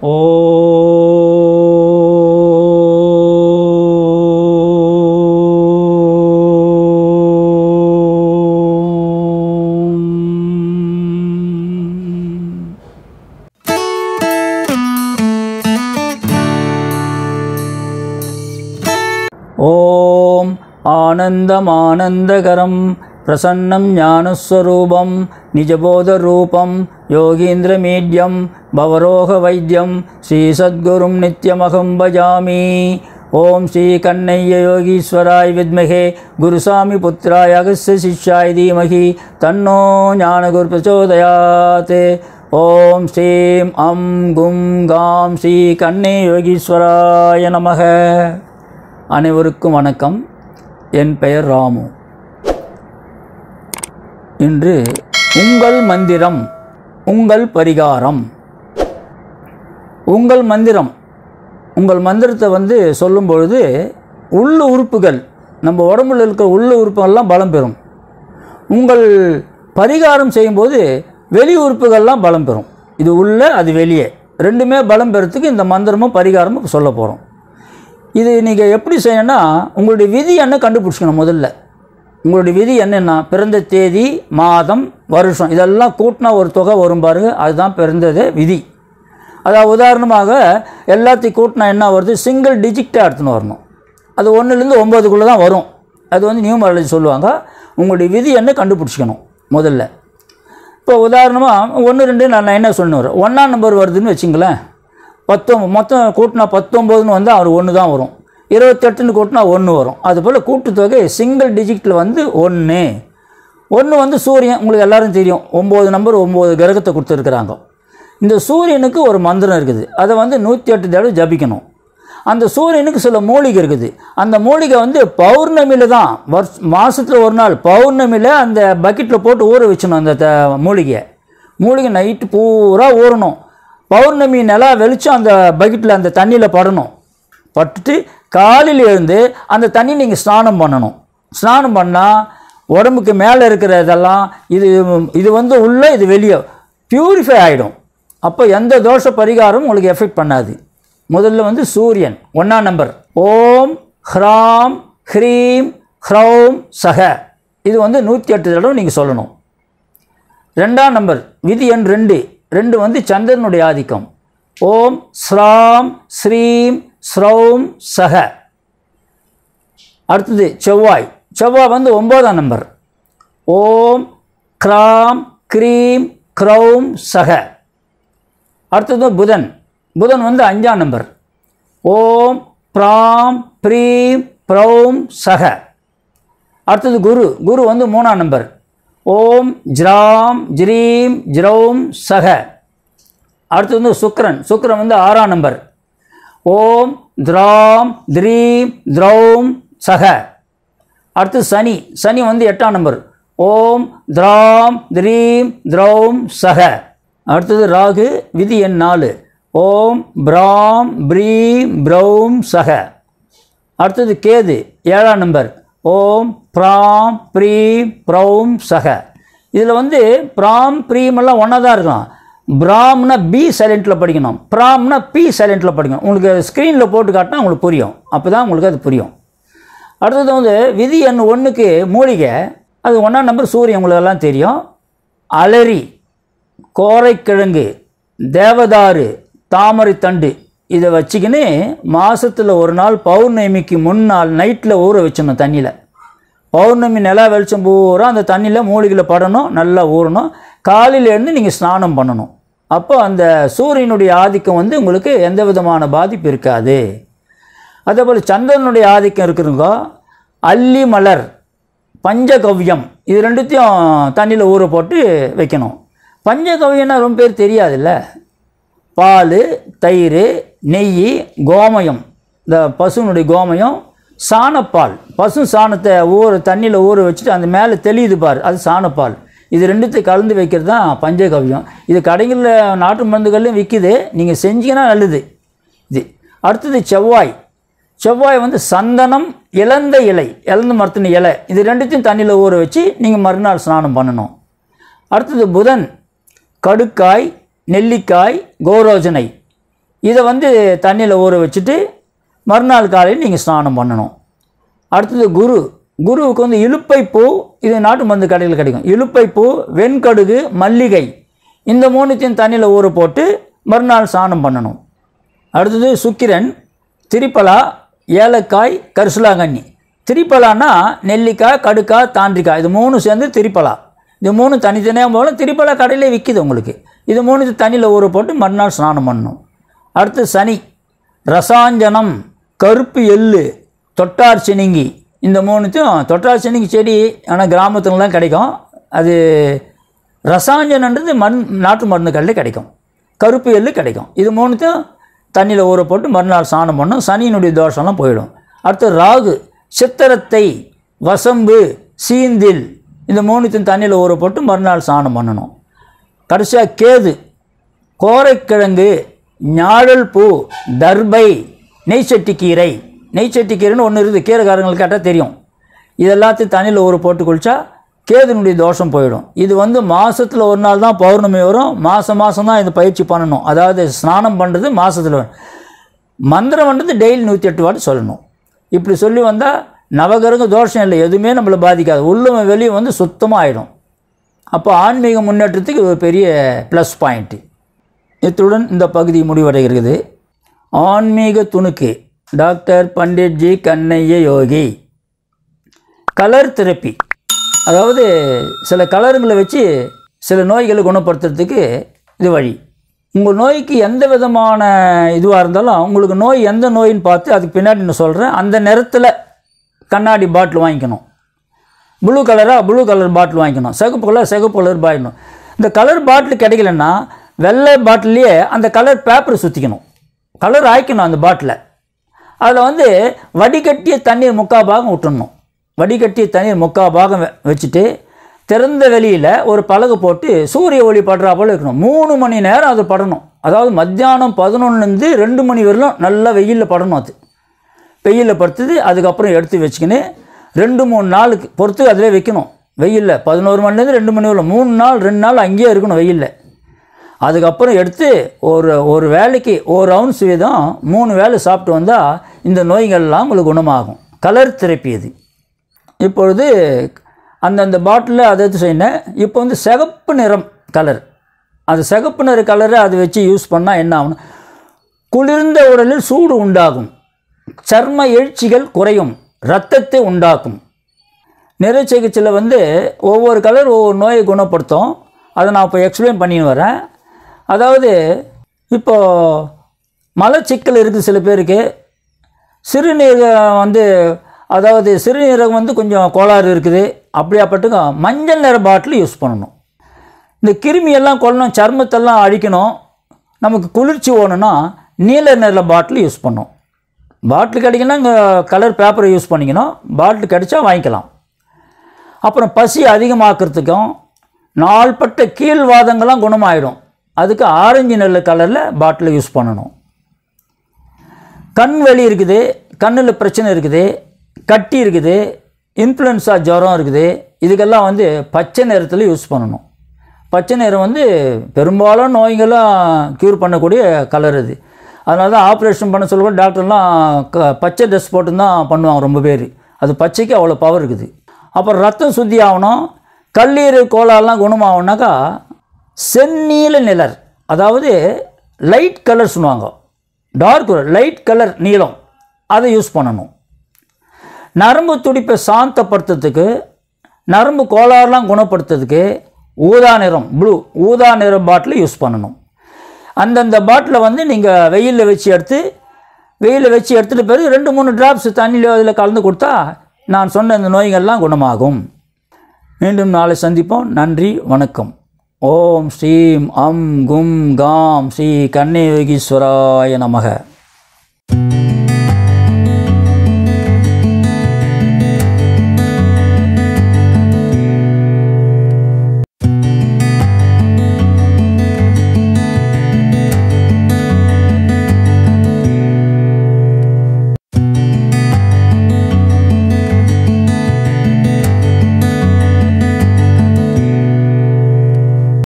ஓம் ॐ आनन्दमानन्दकरं प्रसन्नं ज्ञानस्वरूपं निजबोधरूपं योगीन्द्रमीड्यं भवरोगवैद्यं श्रीसद्गुरुं नित्यमहं भजामि ॐ श्रीकण्णय्य योगीश्वराय विद्महे गुरुसामिपुत्राय अगस्य शिष्याय धीमहि तन्नो ज्ञानगुरुप्रचोदयात् ॐ श्रीं अं गुं गां श्रीकण्णे योगीश्वराय नमः அனைவருக்கும் வணக்கம் என் பெயர் ராமு இன்று உங்கள் மந்திரம் உங்கள் பரிகாரம் உங்கள் மந்திரம் உங்கள் மந்திரத்தை வந்து சொல்லும் பொழுது உள்ள உறுப்புகள் நம்ம உடம்புல இருக்க உள்ள உறுப்புகள்லாம் பலம் பெறும் உங்கள் பரிகாரம் செய்யும்போது வெளி உறுப்புகள்லாம் பலம் பெறும் இது உள்ள அது வெளியே ரெண்டுமே பலம் பெறத்துக்கு இந்த மந்திரமும் பரிகாரமும் சொல்ல போகிறோம் இது நீங்கள் எப்படி செய்யணும்னா உங்களுடைய விதி என்ன கண்டுபிடிச்சிக்கணும் முதல்ல உங்களுடைய விதி என்னென்னா பிறந்த தேதி மாதம் வருஷம் இதெல்லாம் கூட்டினா ஒரு தொகை வரும் பாருங்க அதுதான் பிறந்தது விதி அதாவது உதாரணமாக எல்லாத்தையும் கூட்டினா என்ன வருது சிங்கிள் டிஜிட்டாக எடுத்துன்னு வரணும் அது ஒன்றுலேருந்து ஒம்பதுக்குள்ளே தான் வரும் அது வந்து நியூமராலஜி சொல்லுவாங்க உங்களுடைய விதி என்ன கண்டுபிடிச்சிக்கணும் முதல்ல இப்போ உதாரணமாக ஒன்று ரெண்டு நான் என்ன சொன்னு வரேன் ஒன்றாம் நம்பர் வருதுன்னு வச்சுங்களேன் பத்தொம்பது மொத்தம் கூட்டினா பத்தொம்போதுன்னு வந்து அவர் ஒன்று தான் வரும் இருபத்தெட்டுன்னு கூட்டினா ஒன்று வரும் அதுபோல் கூட்டுத்தொகை சிங்கிள் டிஜிட்டில் வந்து ஒன்று ஒன்று வந்து சூரியன் உங்களுக்கு எல்லாரும் தெரியும் ஒம்பது நம்பர் ஒம்பது கிரகத்தை கொடுத்துருக்குறாங்க இந்த சூரியனுக்கு ஒரு மந்திரம் இருக்குது அதை வந்து நூற்றி எட்டு தடவை ஜபிக்கணும் அந்த சூரியனுக்கு சில மூலிகை இருக்குது அந்த மூலிகை வந்து பௌர்ணமியில் தான் வருஷ மாதத்தில் ஒரு நாள் பௌர்ணமியில் அந்த பக்கெட்டில் போட்டு ஊற வச்சணும் அந்த த மூலிகையை மூலிகை நைட்டு பூரா ஊறணும் பௌர்ணமி நிலா வெளிச்சம் அந்த பக்கெட்டில் அந்த தண்ணியில் படணும் பட்டுட்டு காலையில் எழுந்து அந்த தண்ணி நீங்கள் ஸ்நானம் பண்ணணும் ஸ்நானம் பண்ணால் உடம்புக்கு மேலே இருக்கிற இதெல்லாம் இது இது வந்து உள்ளே இது வெளியே பியூரிஃபை ஆகிடும் அப்போ எந்த தோஷ பரிகாரமும் உங்களுக்கு எஃபெக்ட் பண்ணாது முதல்ல வந்து சூரியன் ஒன்றாம் நம்பர் ஓம் ஹ்ராம் ஹ்ரீம் ஹ்ரௌம் சக இது வந்து நூற்றி எட்டு தடவை நீங்கள் சொல்லணும் ரெண்டாம் நம்பர் விதி எண் ரெண்டு ரெண்டு வந்து சந்திரனுடைய ஆதிக்கம் ஓம் ஸ்ராம் ஸ்ரீம் ஸ்ரௌம் சக அடுத்தது செவ்வாய் செவ்வாய் வந்து ஒம்போதாம் நம்பர் ஓம் கிராம் க்ரீம் க்ரௌம் சக அடுத்தது புதன் புதன் வந்து அஞ்சாம் நம்பர் ஓம் ப்ராம் ப்ரீம் ப்ரௌம் சக அடுத்தது குரு குரு வந்து மூணாம் நம்பர் ஓம் ஜ்ராம் ஜ்ரீம் ஜ்ரௌம் சக அடுத்தது வந்து சுக்கிரன் சுக்கிரன் வந்து ஆறாம் நம்பர் ஓம் திராம் த்ரீம் திரௌம் சக அடுத்து சனி சனி வந்து எட்டாம் நம்பர் ஓம் திராம் த்ரீம் திரௌம் சக அடுத்தது ராகு விதி எண் நாலு ஓம் பிராம் ப்ரீம் ப்ரௌம் சக அடுத்தது கேது ஏழாம் நம்பர் ஓம் ப்ராம் ப்ரீம் ப்ரௌம் சக இதில் வந்து ப்ராம் ப்ரீம் எல்லாம் ஒன்றா தான் இருக்கலாம் பிராம்னா பி சைலண்ட்டில் படிக்கணும் ப்ராம்னா பி சைலண்ட்டில் படிக்கணும் உங்களுக்கு ஸ்க்ரீனில் போட்டு காட்டினா உங்களுக்கு புரியும் அப்போ தான் உங்களுக்கு அது புரியும் அடுத்தது வந்து விதி எண் ஒன்றுக்கு மூலிகை அது ஒன்றாம் நம்பர் சூரியன் உங்களுக்கு எல்லாம் தெரியும் அலரி கோரைக்கிழங்கு தேவதாரு தாமரை தண்டு இதை வச்சுக்கின்னு மாதத்தில் ஒரு நாள் பௌர்ணமிக்கு முன்னாள் நைட்டில் ஊற வச்சிடணும் தண்ணியில் பௌர்ணமி நிலா வெளிச்சம் பூரா அந்த தண்ணியில் மூலிகையில் படணும் நல்லா ஊறணும் காலையில இருந்து நீங்கள் ஸ்நானம் பண்ணணும் அப்போ அந்த சூரியனுடைய ஆதிக்கம் வந்து உங்களுக்கு எந்த விதமான பாதிப்பு இருக்காது அதே போல் சந்திரனுடைய ஆதிக்கம் இருக்குதுங்க அல்லி மலர் பஞ்சகவ்யம் இது ரெண்டுத்தையும் தண்ணியில் ஊற போட்டு வைக்கணும் பஞ்சகவ்யம்னா ரொம்ப பேர் தெரியாதுல்ல பால் தயிர் நெய் கோமயம் இந்த பசுனுடைய கோமயம் சாணப்பால் பசு சாணத்தை ஊற தண்ணியில் ஊற வச்சுட்டு அந்த மேலே தெளியுது பார் அது சாணப்பால் இது ரெண்டுத்தையும் கலந்து வைக்கிறது தான் பஞ்சகவ்யம் இது கடைகளில் நாட்டு மருந்துகள்லையும் விற்கிது நீங்கள் செஞ்சீங்கன்னா நல்லது இது அடுத்தது செவ்வாய் செவ்வாய் வந்து சந்தனம் இழந்த இலை இழந்த மரத்தின இலை இது ரெண்டுத்தையும் தண்ணியில் ஊற வச்சு நீங்கள் மறுநாள் ஸ்நானம் பண்ணணும் அடுத்தது புதன் கடுக்காய் நெல்லிக்காய் கோரோஜனை இதை வந்து தண்ணியில் ஊற வச்சுட்டு மறுநாள் காலையில் நீங்கள் ஸ்நானம் பண்ணணும் அடுத்தது குரு குருவுக்கு வந்து இலுப்பை பூ இது நாட்டு மருந்து கடையில் கிடைக்கும் இலுப்பை பூ வெண்கடுகு மல்லிகை இந்த மூணுத்தையும் தண்ணியில் ஊற போட்டு மறுநாள் ஸ்நானம் பண்ணணும் அடுத்தது சுக்கிரன் திரிப்பலா ஏலக்காய் கரிசலாங்கண்ணி திரிப்பலான்னா நெல்லிக்காய் கடுக்காய் தாண்டிக்காய் இது மூணு சேர்ந்து திரிப்பலா இது மூணு தனித்தனியாக போல திரிப்பலா கடையிலே விற்கிது உங்களுக்கு இது மூணு தண்ணியில் ஊற போட்டு மறுநாள் ஸ்நானம் பண்ணணும் அடுத்து சனி ரசாஞ்சனம் கருப்பு எள்ளு தொட்டார் சினிங்கி இந்த மூணுத்தையும் தொட்டார் சினிங்கி செடி ஆனால் கிராமத்துலலாம் கிடைக்கும் அது ரசாஞ்சனன்றது மண் நாட்டு மருந்து கடையில் கிடைக்கும் கருப்பு எள்ளு கிடைக்கும் இது மூணுத்தையும் தண்ணியில் ஊற போட்டு மறுநாள் ஸ்நானம் பண்ணும் சனியினுடைய தோஷம்லாம் போயிடும் அடுத்து ராகு சித்திரத்தை வசம்பு சீந்தில் இந்த மூணுத்தையும் தண்ணியில் ஊற போட்டு மறுநாள் ஸ்நானம் பண்ணணும் கடைசியாக கேது கோரைக்கிழங்கு ஞாழல் பூ தர்பை நெய்ச்சட்டி கீரை நெய்ச்சட்டி கீரைன்னு ஒன்று இருக்குது கீரைக்காரங்களுக்கு கேட்டால் தெரியும் இது எல்லாத்தையும் தண்ணியில் ஊற போட்டு குளிச்சா கேதுனுடைய தோஷம் போயிடும் இது வந்து மாதத்தில் ஒரு நாள் தான் பௌர்ணமி வரும் மாதம் மாதம் தான் இது பயிற்சி பண்ணணும் அதாவது ஸ்நானம் பண்ணுறது மாதத்தில் மந்திரம் பண்ணுறது டெய்லி நூற்றி எட்டு வாட்டி சொல்லணும் இப்படி சொல்லி வந்தால் நவகிரக தோஷம் இல்லை எதுவுமே நம்மளை பாதிக்காது உள்ளும் வெளியே வந்து சுத்தமாக ஆகிடும் அப்போ ஆன்மீக முன்னேற்றத்துக்கு இது ஒரு பெரிய ப்ளஸ் பாயிண்ட்டு இத்துடன் இந்த பகுதி முடிவடைகிறது ஆன்மீக துணுக்கு doctor Panditji Kannaiya Yogi colour therapy அதாவது சில கலருங்களை வச்சு சில நோய்களை குணப்படுத்துறதுக்கு இது வழி உங்கள் நோய்க்கு எந்த விதமான இதுவாக இருந்தாலும் உங்களுக்கு நோய் எந்த நோயின்னு பார்த்து அதுக்கு பின்னாடி நான் சொல்கிறேன் அந்த நிறத்தில் கண்ணாடி பாட்டில் வாங்கிக்கணும் ப்ளூ கலராக ப்ளூ கலர் பாட்டில் வாங்கிக்கணும் சிகப்பு கலர் சிகப்பு கலர் பாயிடணும் இந்த கலர் பாட்டில் கிடைக்கலன்னா வெள்ளை பாட்டிலேயே அந்த கலர் பேப்பரை சுற்றிக்கணும் கலர் ஆய்க்கணும் அந்த பாட்டிலை அதில் வந்து வடிகட்டிய தண்ணீர் முக்கால் பாகம் விட்டுடணும் வடிகட்டிய தண்ணீர் முக்கால் பாகம் வெ- வச்சுட்டு திறந்த வெளியில் ஒரு பலகை போட்டு சூரிய ஒளி படுறா போல் இருக்கணும் மூணு மணி நேரம் அது படணும் அதாவது மத்தியானம் பதினொன்றுலேருந்து ரெண்டு மணி வரலும் நல்லா வெயிலில் படணும் அது வெயிலில் படுத்துது அதுக்கப்புறம் எடுத்து வச்சுக்கின்னு ரெண்டு மூணு நாளுக்கு பொறுத்து அதிலே வைக்கணும் வெயிலில் பதினோரு மணிலேருந்து ரெண்டு மணி வரலும் மூணு நாள் ரெண்டு நாள் அங்கேயே இருக்கணும் வெயிலில் அதுக்கப்புறம் எடுத்து ஒரு ஒரு வேலைக்கு ஒரு அவுன்ஸ் வீதம் மூணு வேளை சாப்பிட்டு வந்தால் இந்த நோய்கள்லாம் உங்களுக்கு குணமாகும் கலர் தெரப்பி இது இப்பொழுது அந்தந்த பாட்டிலில் அதை எடுத்து செய்யணும் இப்போ வந்து சிகப்பு நிறம் கலர் அது சிகப்பு நிற கலரை அதை வச்சு யூஸ் பண்ணால் என்ன ஆகும் குளிர்ந்த உடலில் சூடு உண்டாகும் சர்ம எழுச்சிகள் குறையும் இரத்தத்தை உண்டாக்கும் நிற சிகிச்சையில் வந்து ஒவ்வொரு கலர் ஒவ்வொரு நோயை குணப்படுத்தும் அதை நான் இப்போ எக்ஸ்பிளைன் பண்ணின்னு வரேன் அதாவது இப்போது மலச்சிக்கல் இருக்குது சில பேருக்கு சிறுநீரகம் வந்து அதாவது சிறுநீரகம் வந்து கொஞ்சம் கோளாறு இருக்குது அப்படியாப்பட்டுங்க மஞ்சள் நிற பாட்டில் யூஸ் பண்ணணும் இந்த கிருமியெல்லாம் கொல்லணும் சர்மத்தெல்லாம் அழிக்கணும் நமக்கு குளிர்ச்சி ஓணுன்னா நீல நிற பாட்டில் யூஸ் பண்ணணும் பாட்டில் கிடைக்குன்னா இங்கே கலர் பேப்பரை யூஸ் பண்ணிக்கணும் பாட்டில் கிடைச்சா வாங்கிக்கலாம் அப்புறம் பசி அதிகமாக்குறதுக்கும் நாள்பட்ட கீழ்வாதங்கள்லாம் குணமாயிடும் அதுக்கு ஆரஞ்சு நெல் கலரில் பாட்டில் யூஸ் பண்ணணும் கண் வலி இருக்குது கண்ணில் பிரச்சனை இருக்குது கட்டி இருக்குது இன்ஃப்ளூயன்ஸா ஜுரம் இருக்குது இதுக்கெல்லாம் வந்து பச்சை நிறத்தில் யூஸ் பண்ணணும் பச்சை நிறம் வந்து பெரும்பாலும் நோய்களாம் க்யூர் பண்ணக்கூடிய கலர் அது அதனால தான் ஆப்ரேஷன் பண்ண சொல்ல கூட டாக்டர்லாம் க பச்சை ட்ரெஸ் போட்டு தான் பண்ணுவாங்க ரொம்ப பேர் அது பச்சைக்கு அவ்வளோ பவர் இருக்குது அப்புறம் ரத்தம் சுத்தி ஆகணும் கல்லீரல் கோளாறுலாம் குணமாகணுனாக்கா செந்நீல நிழல் அதாவது லைட் கலர் சொல்லுவாங்க டார்க் லைட் கலர் நீலம் அதை யூஸ் பண்ணணும் நரம்பு துடிப்பை சாந்தப்படுத்துறதுக்கு நரம்பு கோளாறுலாம் குணப்படுத்துறதுக்கு ஊதா நிறம் ப்ளூ ஊதா நிற பாட்டில் யூஸ் பண்ணணும் அந்தந்த பாட்டிலை வந்து நீங்கள் வெயிலில் வச்சு எடுத்து வெயிலில் வச்சு எடுத்துகிட்ட பிறகு ரெண்டு மூணு டிராப்ஸ் தண்ணியில் அதில் கலந்து கொடுத்தா நான் சொன்ன இந்த நோய்கள்லாம் குணமாகும் மீண்டும் நாளை சந்திப்போம் நன்றி வணக்கம் ஓம் ஸ்ரீம் அம் கும் காம் ஸ்ரீ கன்னியோகீஸ்வராய நமக